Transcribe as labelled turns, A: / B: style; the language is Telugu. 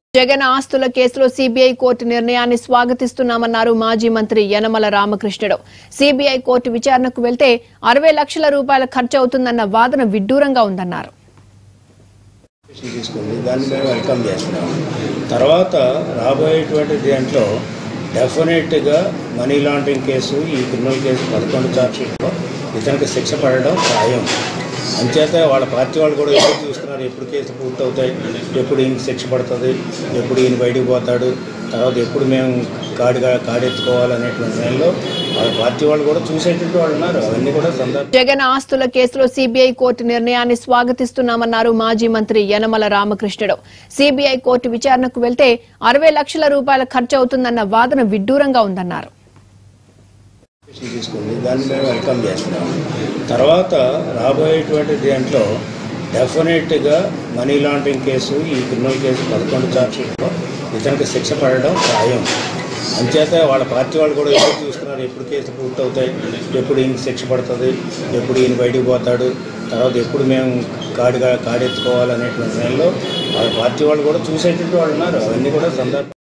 A: జగన్ ఆస్తుల కేసులో సీబీఐ కోర్టు నిర్ణయాన్ని స్వాగతిస్తున్నామన్నారు మాజీ మంత్రి యనమల రామకృష్ణుడు సీబీఐ కోర్టు విచారణకు వెళ్తే అరవై లక్షల రూపాయల ఖర్చు అవుతుందన్న వాదన విడ్డూరంగా ఉందన్నారు
B: డిసిషన్ తీసుకుంది దాన్ని మేము వెల్కమ్ చేస్తున్నాం తర్వాత రాబోయేటువంటి దాంట్లో డెఫినెట్గా మనీ లాండరింగ్ కేసు ఈ క్రిమినల్ కేసు పదకొండు చార్జ్షీట్లో ఇతనికి శిక్ష పడడం ఖాయం అంచేత వాళ్ళ పార్టీ వాళ్ళు కూడా ఎప్పుడు చూస్తున్నారు ఎప్పుడు కేసు పూర్తవుతాయి ఎప్పుడు ఈయనకి శిక్ష పడుతుంది ఎప్పుడు ఈయన బయటికి పోతాడు తర్వాత ఎప్పుడు మేము కాడిగా కాడెత్తుకోవాలనేటువంటి సమయంలో వాళ్ళ పార్టీ వాళ్ళు కూడా చూసేటువంటి వాళ్ళు ఉన్నారు అవన్నీ కూడా సందర్భం
A: జగన్ ఆస్తుల కేసులో సీబీఐ కోర్టు నిర్ణయాన్ని స్వాగతిస్తున్నామన్నారు మాజీ మంత్రి యనమల రామకృష్ణుడు సీబీఐ కోర్టు విచారణకు వెళ్తే అరవై లక్షల రూపాయల ఖర్చు అవుతుందన్న వాదన విడ్డూరంగా ఉందన్నారు
B: డిసిషన్ తీసుకుంది దాన్ని మేము వెల్కమ్ చేస్తున్నాం తర్వాత రాబోయేటువంటి దాంట్లో డెఫినెట్గా మనీ లాండరింగ్ కేసు ఈ క్రిమినల్ కేసు పదకొండు చార్జ్షీట్లో ఇతనికి శిక్ష పడడం ఖాయం అంచేత వాళ్ళ పార్టీ వాళ్ళు కూడా ఎప్పుడు చూస్తున్నారు ఎప్పుడు కేసు పూర్తవుతాయి ఎప్పుడు ఈయనకి శిక్ష పడుతుంది ఎప్పుడు ఈయన బయటికి పోతాడు తర్వాత ఎప్పుడు మేము కాడిగా కాడెత్తుకోవాలనేటువంటి సమయంలో వాళ్ళ పార్టీ వాళ్ళు కూడా చూసేటువంటి వాళ్ళు ఉన్నారు అవన్నీ కూడా సందర్భం